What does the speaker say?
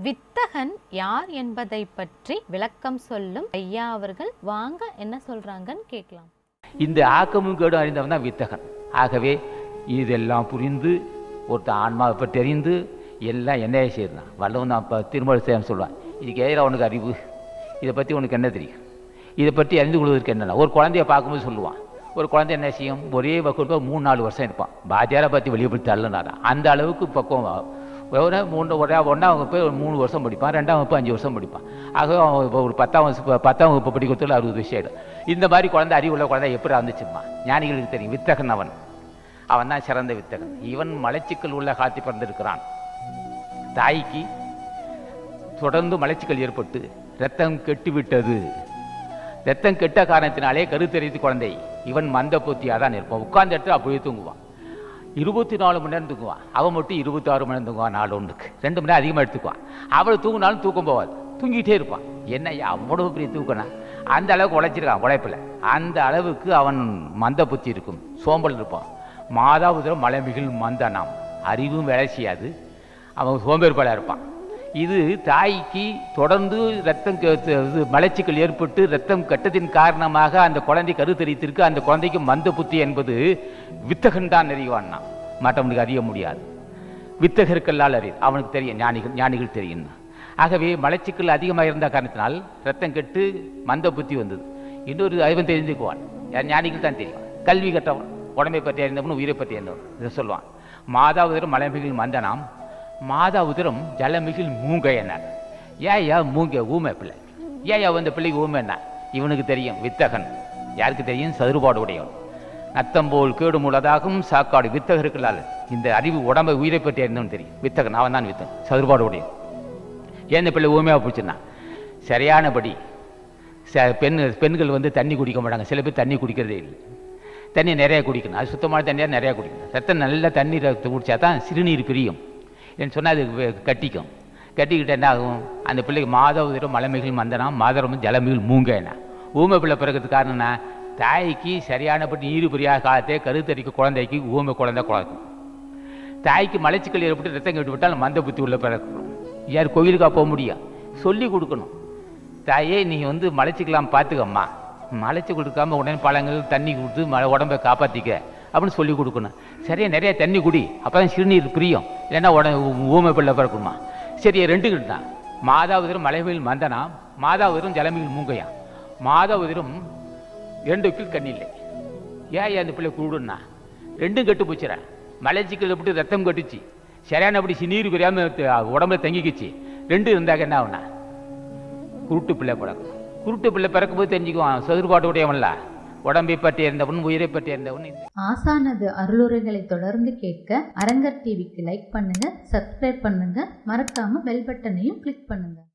வித்தகன் யார் என்பதை பற்றி விளக்கம் சொல்லும் ஐயா அவர்கள் வாங்க என்ன சொல்றாங்கன்னு கேட்கலாம் இந்த ஆக்கமும் கேடும் அறிந்தவன் தான் வித்தகன் ஆகவே இதெல்லாம் புரிந்து ஒருத்தன் ஆன்மாவை பற்றி தெரிந்து எல்லாம் என்னையே செய்யறான் வல்லவன் தான் இப்போ திருமண செய்யன்னு சொல்லுவான் இதுக்கு எதிராக உனக்கு அறிவு இதை பற்றி உனக்கு என்ன தெரியும் இதை பற்றி அறிந்து கொள்வதற்கு என்னென்ன ஒரு குழந்தைய பார்க்கும்போது சொல்லுவான் ஒரு குழந்தை என்ன செய்யும் ஒரே வகுப்பு மூணு நாலு வருஷம் இருப்பான் பாத்தியாரை பற்றி வெளியே போய் தள்ளுனாரா அந்த அளவுக்கு பக்குவம் ஒரு மூணு ஒரு ஒன்றாம் வகுப்பு ஒரு மூணு வருஷம் படிப்பான் ரெண்டாம் வகுப்பு அஞ்சு வருஷம் படிப்பான் ஆகவே அவன் இப்போ ஒரு பத்தாம் வகுப்பு பத்தாம் வகுப்பு படிக்கிறதுல அறுபது விஷயம் ஆயிடும் இந்த மாதிரி குழந்தை அறிவுள்ள குழந்தை எப்படி வந்துச்சுமா ஞானிகளுக்கு தெரியும் வித்தகன் அவன் அவன் தான் சிறந்த வித்தகன் இவன் மலச்சிக்கல் உள்ள காத்தி பிறந்திருக்கிறான் தாய்க்கு தொடர்ந்து மலச்சிக்கல் ஏற்பட்டு ரத்தம் கெட்டுவிட்டது ரத்தம் கெட்ட காரணத்தினாலே கருத்தரித்து குழந்தை இவன் மந்த புத்தியாக தான் இருப்பான் உட்கார்ந்த இடத்துல அப்படியே தூங்குவான் இருபத்தி நாலு மணி நேரம் தூங்குவான் அவன் மட்டும் இருபத்தாறு மணி நேரம் தூங்குவான் நாலு ஒன்றுக்கு ரெண்டு மணி நேரம் அதிகமாக எடுத்துக்குவான் அவள் தூங்கினாலும் தூக்கம் போவாது தூங்கிட்டே இருப்பான் என்னய்யா அவ்வளவு பெரிய தூக்கனா அந்த அளவுக்கு உழைச்சிருக்கான் உழைப்பில் அந்த அளவுக்கு அவன் மந்த புத்தி இருக்கும் சோம்பல் இருப்பான் மாதாபுத்திரம் மலைமிகில் மந்தனாம் அறிவும் வேலை செய்யாது அவன் சோம்பேறிப்பாடாக இருப்பான் இது தாய்க்கு தொடர்ந்து ரத்தம் கெ- இது மலச்சிக்கல் ஏற்பட்டு ரத்தம் கட்டத்தின் காரணமாக அந்த குழந்தை கருத்தரித்திருக்கு அந்த குழந்தைக்கு மந்த புத்தி என்பது வித்தகன் தான் அறிவான்னா மற்றவனுக்கு அறிய முடியாது வித்தகருக்கெல்லாம் அறியுது அவனுக்கு தெரியும் ஞானிகள் ஞானிகள் தெரியும் ஆகவே மலச்சிக்கல் அதிகமாக இருந்த காரணத்தினால் ரத்தம் கெட்டு மந்த புத்தி வந்தது இன்னொரு அறிவன் தெரிஞ்சுக்குவான் யார் ஞானிகள் தான் தெரியும் கல்வி கற்றவன் உடம்பை பற்றி அறிந்தவன் உயிரை பற்றி அறிந்தவன் இதை சொல்லுவான் மாதாவுதரம் மலைமிகில் மந்தனாம் மாதாவுதரம் ஜலமிகில் மூங்க என்னார் ஏன் யா மூங்க ஊமை பிள்ளை ஏன் யா அந்த பிள்ளைக்கு ஊமை என்ன இவனுக்கு தெரியும் வித்தகன் யாருக்கு தெரியும் சதுர்பாடு உடையவன் நத்தம்போல் கேடு முள்ளதாகும் சாக்காடு வித்தகருக்களால் இந்த அறிவு உடம்பை உயிரை பற்றி அறிந்தவன் தெரியும் வித்தகன் அவன் தான் வித்தகன் சதுர்பாடு உடையவன் ஏன் இந்த பிள்ளை ஊமையாக பிடிச்சிருந்தான் சரியானபடி ச பெண் பெண்கள் வந்து தண்ணி குடிக்க மாட்டாங்க சில பேர் தண்ணி குடிக்கிறதே இல்லை தண்ணி நிறைய குடிக்கணும் அது சுத்தமான தண்ணியாக நிறையா குடிக்கணும் ரத்தம் நல்ல தண்ணி ரத்த குடிச்சா தான் சிறுநீர் பிரியும் என்று சொன்னால் அது வெ- கட்டிக்கும் கட்டிக்கிட்டு என்ன ஆகும் அந்த பிள்ளைக்கு மாதவதிரம் மலைமைகள் மந்தனம் மாதவரம் ஜலமிகள் மூங்கனா ஊமை பிள்ளை பிறக்கிறதுக்கு காரணம் என்ன தாய்க்கு சரியானபடி நீர் பிரியாத காலத்தே கருத்தரிக்க குழந்தைக்கு ஊமை குழந்தை குழந்தைக்கும் தாய்க்கு மலச்சிக்கல் ஏற்பட்டு ரத்தம் கெட்டு விட்டால் மந்த புத்தி உள்ள பிறக்கணும் யார் கோயிலுக்கா போக முடியும் சொல்லி கொடுக்கணும் தாயே நீ வந்து மலைச்சிக்கலாம் பார்த்துக்கம்மா மலைச்சி கொடுக்காம உடனே பழங்கள் தண்ணி கொடுத்து ம உடம்பை காப்பாற்றிக்க அப்படின்னு சொல்லி கொடுக்கணும் சரியா நிறைய தண்ணி குடி அப்போ தான் சிறுநீர் பிரியும் இல்லைன்னா உடனே ஊ- ஊமை பிள்ளை பிறக்கணுமா சரி ரெண்டு தான் மாதாவதிரும் மலைமையில் மந்தனா மாதாவதிரும் ஜலமையில் மூங்கையா மாதாவதிரும் ரெண்டுக்கு கண்ணில்லை ஏன் அந்த பிள்ளை கூடுன்னா ரெண்டும் கெட்டு போச்சுடா மலைச்சிக்கல் எப்படி ரத்தம் கட்டுச்சு சரியானபடி நீர் குறையாம த- உடம்புல தங்கிக்கிச்சு ரெண்டு இருந்தாக்க என்ன ஆகுனா குருட்டு பிள்ளை பிறக்கும் குருட்டு பிள்ளை பிறக்கும்போது தெரிஞ்சுக்குவான் சதுர்பாடு உடையவன்ல உடம்பை பற்றி இருந்தவன் உயிரை பற்றி இருந்தவன் இந்த ஆசானது அருளுரைகளை தொடர்ந்து கேட்க அரங்கர் டிவிக்கு லைக் பண்ணுங்க சப்ஸ்கிரைப் பண்ணுங்க மறக்காம பெல் பட்டனையும் கிளிக் பண்ணுங்க